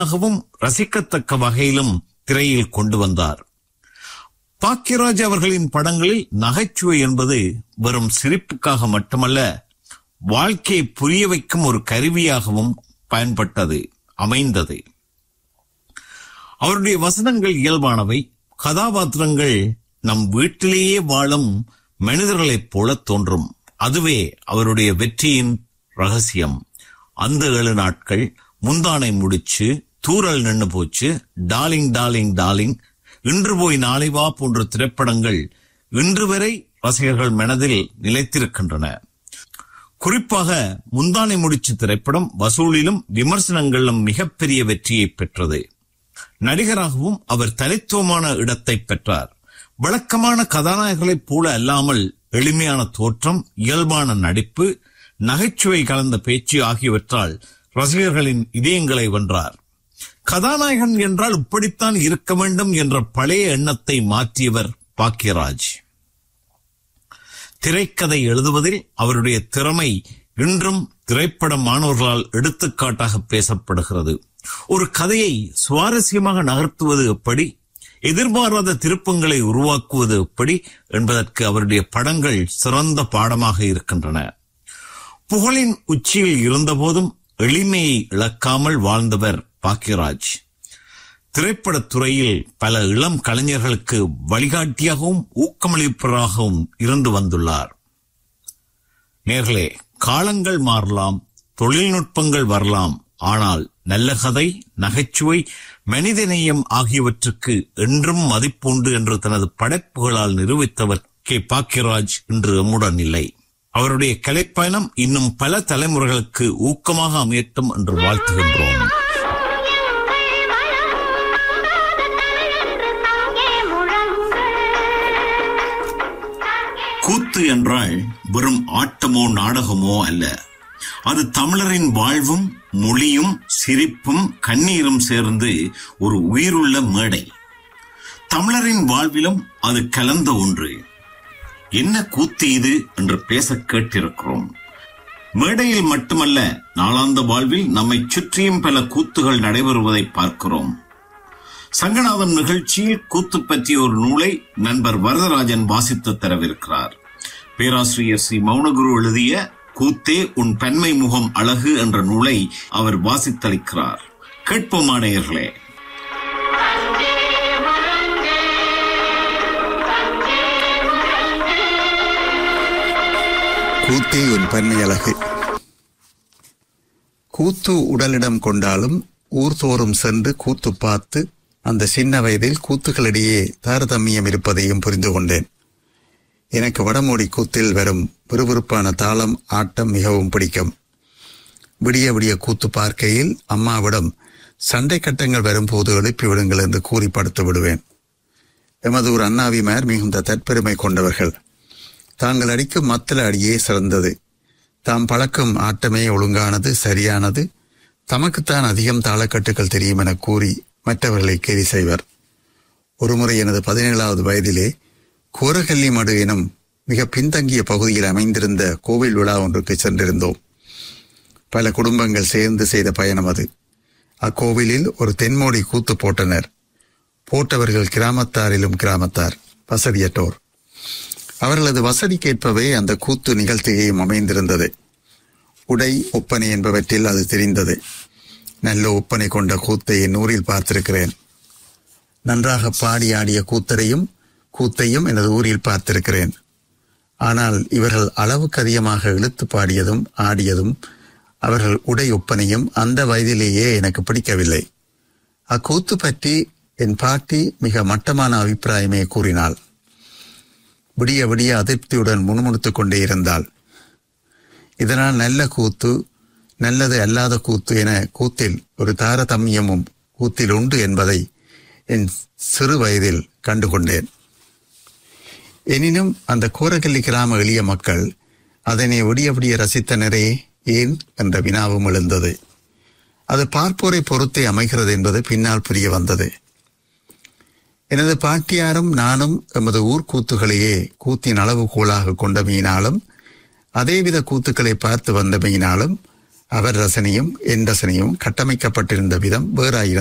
எளிமையாகவும் ரசிக்கத்தக்க வகையிலும் திரையில் கொண்டு வந்தார் பாக்கியராஜ் அவர்களின் படங்களில் நகைச்சுவை என்பது வெறும் சிரிப்புக்காக மட்டுமல்ல வாழ்க்கையை புரிய வைக்கும் ஒரு கருவியாகவும் பயன்பட்டது அமைந்தது அவருடைய வசனங்கள் இயல்பானவை கதாபாத்திரங்கள் நம் வீட்டிலேயே வாழும் மனிதர்களைப் போல தோன்றும் அதுவே அவருடைய வெற்றியின் ரகசியம் அந்த ஏழு நாட்கள் முந்தானை முடிச்சு தூரல் நின்னு போச்சு டார்லிங் டார்லிங் டார்லிங் இன்று போய் நாளை வா போன்ற திரைப்படங்கள் இன்று வரை ரசிகர்கள் மனதில் நிலைத்திருக்கின்றன குறிப்பாக முந்தானை முடிச்சு திரைப்படம் வசூலிலும் விமர்சனங்களிலும் மிகப்பெரிய வெற்றியை பெற்றது நடிகராகவும் அவர் தனித்துவமான இடத்தை பெற்றார் வழக்கமான கதாநாயகர்களைப் போல அல்லாமல் எளிமையான தோற்றம் இயல்பான நடிப்பு நகைச்சுவை கலந்த பேச்சு ஆகியவற்றால் ரசிகர்களின் இதயங்களை வென்றார் கதாநாயகன் என்றால் இப்படித்தான் இருக்க வேண்டும் என்ற பழைய எண்ணத்தை மாற்றியவர் பாக்கியராஜ் திரைக்கதை எழுதுவதில் அவருடைய திறமை இன்றும் திரைப்பட மாணவர்களால் எடுத்துக்காட்டாக பேசப்படுகிறது ஒரு கதையை சுவாரஸ்யமாக நகர்த்துவது எப்படி எதிர்பாராத திருப்பங்களை உருவாக்குவது எப்படி என்பதற்கு அவருடைய படங்கள் சிறந்த பாடமாக இருக்கின்றன புகழின் உச்சியில் இருந்தபோதும் எளிமையை இழக்காமல் வாழ்ந்தவர் பாக்கியராஜ் திரைப்படத் துறையில் பல இளம் கலைஞர்களுக்கு வழிகாட்டியாகவும் ஊக்கமளிப்பவராகவும் இருந்து வந்துள்ளார் நேர்களே காலங்கள் மாறலாம் தொழில்நுட்பங்கள் வரலாம் ஆனால் நல்ல கதை நகைச்சுவை மனிதநேயம் ஆகியவற்றுக்கு என்றும் மதிப்புண்டு என்று தனது படைப்புகளால் நிரூபித்தவர் கே பாக்கியராஜ் இன்று எம்முடன் இல்லை அவருடைய கலைப்பயணம் இன்னும் பல தலைமுறைகளுக்கு ஊக்கமாக அமையட்டும் என்று வாழ்த்துகின்றோம் கூத்து என்றால் வெறும் ஆட்டமோ நாடகமோ அல்ல அது தமிழரின் வாழ்வும் மொழியும் சிரிப்பும் கண்ணீரும் சேர்ந்து ஒரு உயிருள்ள மேடை தமிழரின் வாழ்விலும் அது கலந்த ஒன்று என்ன கூத்து இது என்று பேச கேட்டிருக்கிறோம் மேடையில் மட்டுமல்ல நாளாந்த வாழ்வில் நம்மை சுற்றியும் பல கூத்துகள் நடைபெறுவதை பார்க்கிறோம் சங்கநாதம் நிகழ்ச்சியில் கூத்து பற்றிய ஒரு நூலை நண்பர் வரதராஜன் வாசித்து தரவிருக்கிறார் பேராசிரியர் சி மௌனகுரு எழுதிய கூத்தே உன் பெண்மை முகம் அழகு என்ற நூலை அவர் வாசித்தளிக்கிறார் கேட்போமானேயர்களே கூத்தே உன் பெண்மை அழகு கூத்து உடலிடம் கொண்டாலும் ஊர்தோறும் சென்று கூத்து பார்த்து அந்த சின்ன வயதில் கூத்துகளிடையே தாரதமியம் இருப்பதையும் புரிந்து கொண்டேன் எனக்கு வடமோடி கூத்தில் வரும் விறுவிறுப்பான தாளம் ஆட்டம் மிகவும் பிடிக்கும் விடிய விடிய கூத்து பார்க்கையில் அம்மாவிடம் சண்டை கட்டங்கள் வரும்போது எழுப்பி விடுங்கள் என்று கூறி படுத்து விடுவேன் எமது ஒரு அண்ணாவிமார் மிகுந்த தற்பெருமை கொண்டவர்கள் தாங்கள் அடிக்கும் மத்தள அடியே சிறந்தது தாம் பழக்கும் ஆட்டமே ஒழுங்கானது சரியானது தமக்குத்தான் அதிகம் தாளக்கட்டுகள் தெரியும் என கூறி மற்றவர்களை கேலி செய்வர் ஒருமுறை எனது பதினேழாவது வயதிலே கோரகல்லி மடு எனும் மிக பின்தங்கிய பகுதியில் அமைந்திருந்த கோவில் விழா ஒன்றுக்கு சென்றிருந்தோம் பல குடும்பங்கள் சேர்ந்து செய்த பயணம் அது அக்கோவிலில் ஒரு தென்மோடி கூத்து போட்டனர் போட்டவர்கள் கிராமத்தாரிலும் கிராமத்தார் வசதியற்றோர் அவர்களது வசதிக்கேற்பவே அந்த கூத்து நிகழ்ச்சியையும் அமைந்திருந்தது உடை ஒப்பனை என்பவற்றில் அது தெரிந்தது நல்ல ஒப்பனை கொண்ட கூத்தை என் ஊரில் பார்த்திருக்கிறேன் நன்றாக பாடி ஆடிய கூத்தரையும் கூத்தையும் எனது ஊரில் பார்த்திருக்கிறேன் ஆனால் இவர்கள் அளவுக்கு அதிகமாக இழுத்து பாடியதும் ஆடியதும் அவர்கள் உடை ஒப்பனையும் அந்த வயதிலேயே எனக்கு பிடிக்கவில்லை அக்கூத்து பற்றி என் பாட்டி மிக மட்டமான அபிப்பிராயமே கூறினாள் விடிய விடிய அதிருப்தியுடன் முணுமுணுத்துக் கொண்டே இருந்தாள் இதனால் நல்ல கூத்து நல்லது அல்லாத கூத்து என கூத்தில் ஒரு தாரதமியமும் கூத்தில் உண்டு என்பதை என் சிறு வயதில் கண்டுகொண்டேன் எனினும் அந்த கோரகல்லி கிராம எளிய மக்கள் அதனை விடிய விடிய ரசித்தனரே ஏன் என்ற வினாவும் எழுந்தது அது பார்ப்போரை பொறுத்தே அமைகிறது என்பது பின்னால் புரிய வந்தது எனது பாட்டியாரும் நானும் எமது ஊர்க்கூத்துகளையே கூத்தின் அளவுகோலாக கொண்டமையினாலும் அதேவித கூத்துக்களை பார்த்து வந்தமையினாலும் அவர் ரசனையும் என் ரசனையும் கட்டமைக்கப்பட்டிருந்த விதம் வேறாயிருந்தது